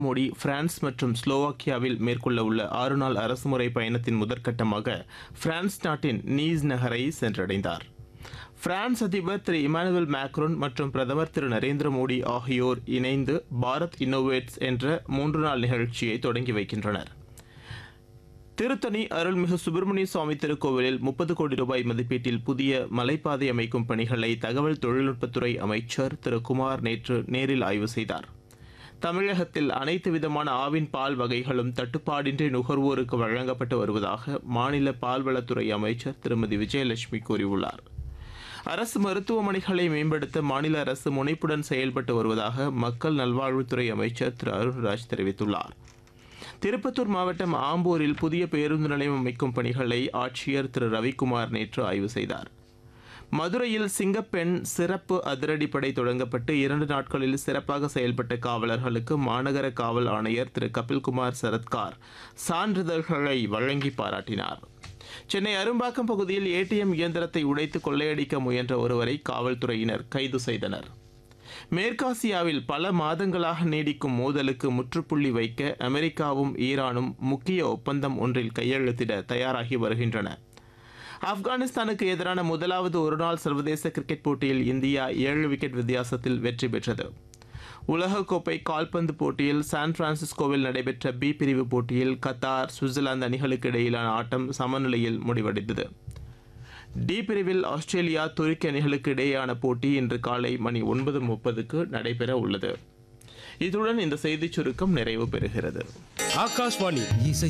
Modi France மற்றும் ஸ்லோவாக்கியாவில் மேற்கொள்ள உள்ள ஆறு நாள் அரசுமுறை பயணத்தின் முதற்கட்டமாக பிரான்ஸ் நாட்டின் நீஸ் நகரை சென்றடைந்தார் பிரான்ஸ் அதிபர் திரு இமானுவேல் மேக்ரோன் மற்றும் பிரதமர் திரு நரேந்திர மோடி ஆகியோர் இணைந்து பாரத் இன்னோவேட்ஸ் என்ற மூன்று நாள் நிகழ்ச்சியை தொடங்கி வைக்கின்றனர் திருத்தணி அருள்மிகு சுப்பிரமணிய சுவாமி திருக்கோவிலில் முப்பது கோடி ரூபாய் மதிப்பீட்டில் புதிய மலைப்பாதை அமைக்கும் பணிகளை தகவல் தொழில்நுட்பத்துறை அமைச்சர் திரு குமார் நேற்று நேரில் ஆய்வு செய்தார் தமிழகத்தில் அனைத்து விதமான ஆவின் பால் வகைகளும் தட்டுப்பாடின்றி நுகர்வோருக்கு வழங்கப்பட்டு வருவதாக மாநில பால்வளத்துறை அமைச்சர் திருமதி விஜயலட்சுமி கூறியுள்ளார் அரசு மருத்துவமனைகளை மேம்படுத்த மாநில அரசு முனைப்புடன் செயல்பட்டு வருவதாக மக்கள் நல்வாழ்வுத்துறை அமைச்சர் திரு அருண்ராஜ் தெரிவித்துள்ளார் திருப்பத்தூர் மாவட்டம் ஆம்பூரில் புதிய பேருந்து நிலையம் அமைக்கும் பணிகளை ஆட்சியர் திரு ரவிக்குமார் நேற்று ஆய்வு செய்தார் மதுரையில் சிங்கப்பெண் சிறப்பு அதிரடிப்படை தொடங்கப்பட்டு இரண்டு நாட்களில் சிறப்பாக செயல்பட்ட காவலர்களுக்கு மாநகர காவல் ஆணையர் திரு கபில்குமார் சரத்கார் சான்றிதழ்களை வழங்கி பாராட்டினார் சென்னை அரும்பாக்கம் பகுதியில் ஏடிஎம் இயந்திரத்தை உடைத்து கொள்ளையடிக்க முயன்ற ஒருவரை காவல்துறையினர் கைது செய்தனர் மேற்காசியாவில் பல மாதங்களாக நீடிக்கும் மோதலுக்கு முற்றுப்புள்ளி வைக்க அமெரிக்காவும் ஈரானும் முக்கிய ஒப்பந்தம் ஒன்றில் கையெழுத்திட தயாராகி வருகின்றன ஆப்கானிஸ்தானுக்கு எதிரான முதலாவது ஒருநாள் சர்வதேச கிரிக்கெட் போட்டியில் இந்தியா ஏழு விக்கெட் வித்தியாசத்தில் வெற்றி பெற்றது உலகக்கோப்பை கால்பந்து போட்டியில் சான் பிரான்சிஸ்கோவில் நடைபெற்ற பி பிரிவு போட்டியில் கத்தார் சுவிட்சர்லாந்து அணிகளுக்கு இடையிலான ஆட்டம் சமநிலையில் முடிவடைந்தது டி பிரிவில் ஆஸ்திரேலியா துருக்கி அணிகளுக்கு இடையேயான போட்டி இன்று காலை மணி ஒன்பது முப்பதுக்கு நடைபெற உள்ளது இத்துடன் இந்த செய்திச் சுருக்கம் நிறைவு பெறுகிறது ஆகாஷ்வாணி இசை